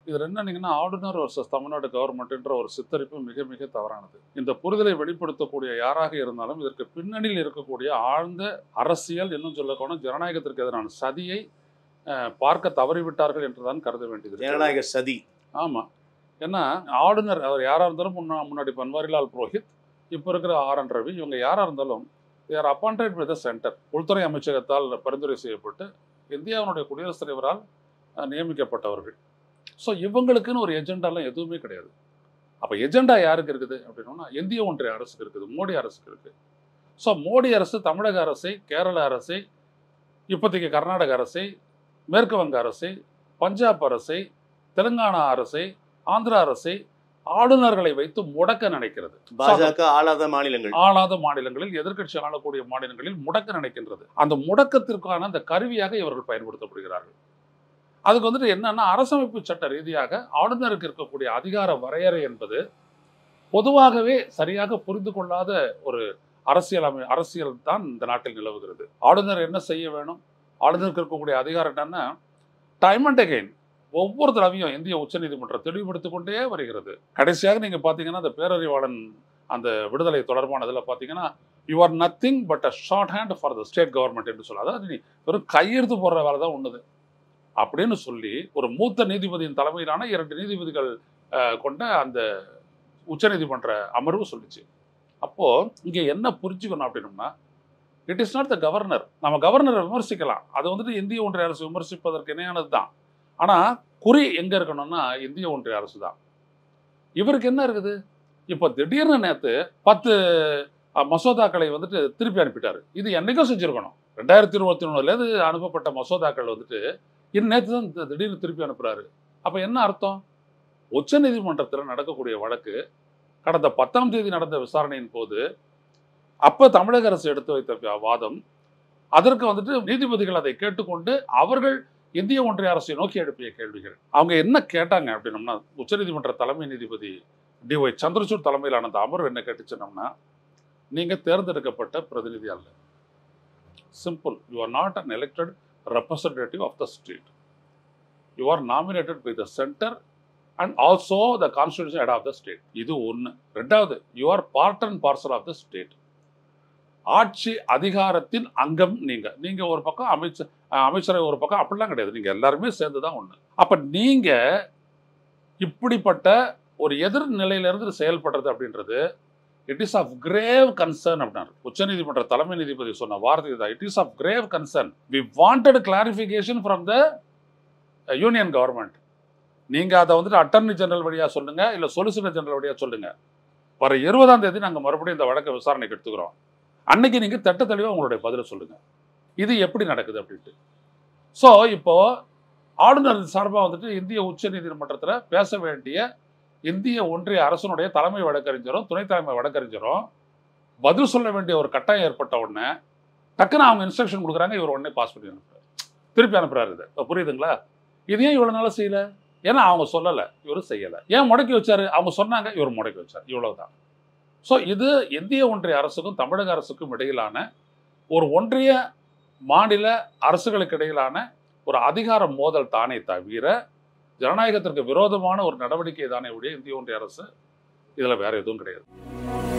இது என்னன்னீங்கன்னா ஆளுநர் வர்சஸ் தமிழ்நாடு கவர்மெண்ட்ன்ற ஒரு சித்தரிப்பு மிக மிக தவறானது இந்த புரிதலை வெளிப்படுத்தக்கூடிய யாராக இருந்தாலும் இதற்கு பின்னணியில் இருக்கக்கூடிய ஆழ்ந்த அரசியல் இன்னும் சொல்லக்கோணும் ஜனநாயகத்திற்கு எதிரான சதியை அஹ், பார்க்க தவறிவிட்டார்கள் என்றுதான் கருத வேண்டியது இருக்கிறது. ஜனநாயக சதி ஆமாம் ஏன்னா ஆளுநர் அவர் யாராக இருந்தாலும் முன்னா முன்னாடி பன்வாரிலால் புரோஹித் இப்போ இருக்கிற ஆர் என் ரவி இவங்க யாராக இருந்தாலும் தேர் அப்பாயிண்டட் வித் சென்டர் உள்துறை அமைச்சகத்தால் பரிந்துரை செய்யப்பட்டு இந்தியாவினுடைய குடியரசுத் தலைவரால் அஹ், நியமிக்கப்பட்டவர்கள் ஸோ இவங்களுக்குன்னு ஒரு எஜெண்டாலாம் எதுவுமே கிடையாது அப்போ எஜெண்டா யாருக்கு இருக்குது அப்படின்னா இந்திய ஒன்றிய அரசுக்கு இருக்குது மோடி அரசுக்கு இருக்குது ஸோ மோடி அரசு தமிழக அரசை கேரள அரசை இப்போதைக்கு கர்நாடக அரசை மேற்கு வங்க அரசை பஞ்சாப் அரசை தெலுங்கானா அரசை ஆந்திரா அரசை ஆளுநர்களை வைத்து முடக்க நினைக்கிறது பாஜக ஆளாத மாநிலங்கள் ஆளாத மாநிலங்களில் எதிர்க்கட்சி ஆளக்கூடிய மாநிலங்களில் முடக்க நினைக்கின்றது அந்த முடக்கத்திற்கான அந்த கருவியாக இவர்கள் பயன்படுத்தப்படுகிறார்கள் அதுக்கு வந்துட்டு என்னன்னா அரசமைப்பு சட்ட ரீதியாக ஆளுநருக்கு இருக்கக்கூடிய அதிகார வரையறை என்பது பொதுவாகவே சரியாக புரிந்து கொள்ளாத ஒரு அரசியல் அமை அரசியல் தான் இந்த நாட்டில் நிலவுகிறது ஆளுநர் என்ன செய்ய வேணும் ஆளுநருக்கு இருக்கக்கூடிய அதிகாரம் என்னன்னா டைம் அண்ட் அகைன் ஒவ்வொரு தடவையும் இந்திய உச்சநீதிமன்றம் தெளிவுபடுத்திக் கொண்டே வருகிறது கடைசியாக நீங்க பாத்தீங்கன்னா அந்த பேரறிவாளன் அந்த விடுதலை தொடர்பானதில் பார்த்தீங்கன்னா you are nothing but a shorthand for the state government என்று சொல்ல அதாவது நீ வெறும் கையெழுத்து போடுற வேலை தான் ஒண்ணுது அப்படின்னு சொல்லி ஒரு மூத்த நீதிபதியின் தலைமையிலான இரண்டு நீதிபதிகள் அஹ், கொண்ட அந்த உச்சநீதிமன்ற அமர்வு சொல்லிச்சு அப்போ இங்க என்ன புரிஞ்சுக்கணும் அப்படின்னம்னா it is not the governor நம்ம கவர்னரை விமர்சிக்கலாம் அது வந்துட்டு இந்திய ஒன்றிய அரசு விமர்சிப்பதற்கு இணையானது தான் ஆனா குறி எங்க இருக்கணும்னா இந்திய ஒன்றிய அரசு தான் இவருக்கு என்ன இருக்குது இப்போ திடீர்னு நேத்து பத்து அஹ், மசோதாக்களை வந்துட்டு திருப்பி அனுப்பிட்டாரு இது என்னைக்கும் செஞ்சிருக்கணும் ரெண்டாயிரத்தி இருபத்தி ஒண்ணுலேருந்து அனுப்பப்பட்ட மசோதாக்கள் வந்துட்டு இன்னும் நேற்று தான் தி- திடீர்னு திருப்பி அனுப்புறாரு அப்போ என்ன அர்த்தம் உச்சநீதிமன்றத்தில் நடக்கக்கூடிய வழக்கு கடந்த பத்தாம் தேதி நடந்த விசாரணையின் போது அப்போ தமிழக அரசு எடுத்து வைத்த வா- வாதம் அதற்கு வந்துட்டு நீதிபதிகள் அதை கேட்டுக்கொண்டு அவர்கள் இந்திய ஒன்றிய அரசை நோக்கி எழுப்பிய கேள்விகள் அவங்க என்ன கேட்டாங்க அப்படின்னம்னா உச்சநீதிமன்ற தலைமை நீதிபதி டி ஒய் சந்திரசூட் தலைமையிலான அந்த அமர்வு என்ன கேட்டுச்சுனோம்னா நீங்க தேர்ந்தெடுக்கப்பட்ட பிரதிநிதி அல்ல simple you are not an elected representative of the state you are nominated by the centre and also the constitution head of the state இது ஒன்று ரெண்டாவது you are part and parcel of the state ஆட்சி அதிகாரத்தின் அங்கம் நீங்க நீங்க ஒரு பக்கம் அமைச்சர் அஹ், அமைச்சரவை ஒரு பக்கம் அப்படிலாம் கிடையாது நீங்க எல்லாருமே சேர்ந்து தான் ஒன்று அப்ப நீங்க இப்படிப்பட்ட ஒரு எதிர் நிலையிலிருந்து செயல்படுறது அப்படின்றது it is of grave concern அப்படின்னாரு உச்சநீதிமன்ற தலைமை நீதிபதி சொன்ன வார்த்தை தான் it is of grave concern we wanted clarification from the union government நீங்க அதை வந்துட்டு அட்டர்னி ஜெனரல் வழியா சொல்லுங்க இல்ல சொலிசிட்டர் ஜெனரல் வழியா சொல்லுங்க வர இருபதாம் தேதி நாங்க மறுபடியும் இந்த வழக்கை விசாரணைக்கு எடுத்துக்கிறோம் அன்னைக்கு நீங்க திட்ட தெளிவா உங்களுடைய பதிலை சொல்லுங்க இது எப்படி நடக்குது அப்படின்ட்டு ஸோ இப்போ ஆளுநர் சார்பாக வந்துட்டு இந்திய உச்ச நீதிமன்றத்தில் பேச வேண்டிய இந்திய ஒன்றிய அரசனுடைய தலைமை வழக்கறிஞரும் துணை தலைமை வழக்கறிஞரும் பதில் சொல்ல வேண்டிய ஒரு கட்டாயம் ஏற்பட்ட உடனே டக்குன்னு அவங்க இன்ஸ்ட்ரக்ஷன் கொடுக்குறாங்க இவர் உடனே பாஸ் பண்ணி அனுப்புறாரு திருப்பி அனுப்புறாரு இது இப்ப புரியுதுங்களா இது ஏன் இவ்வளவு நாளா செய்யல ஏன்னா அவங்க சொல்லலை இவர் செய்யலை ஏன் முடக்கி வச்சாரு அவங்க சொன்னாங்க இவர் முடக்கி வச்சார் இவ்வளவுதான் ஸோ இது இந்திய ஒன்றிய அரசுக்கும் தமிழக அரசுக்கும் இடையிலான ஒரு ஒன்றிய மாநில அரசுகளுக்கு இடையிலான ஒரு அதிகார மோதல் தானே தவிர ஜனநாயகத்திற்கு விரோதமான ஒரு நடவடிக்கை தானே ஒழிய இந்திய ஒன்றிய அரசு இதில் வேற எதுவும் கிடையாது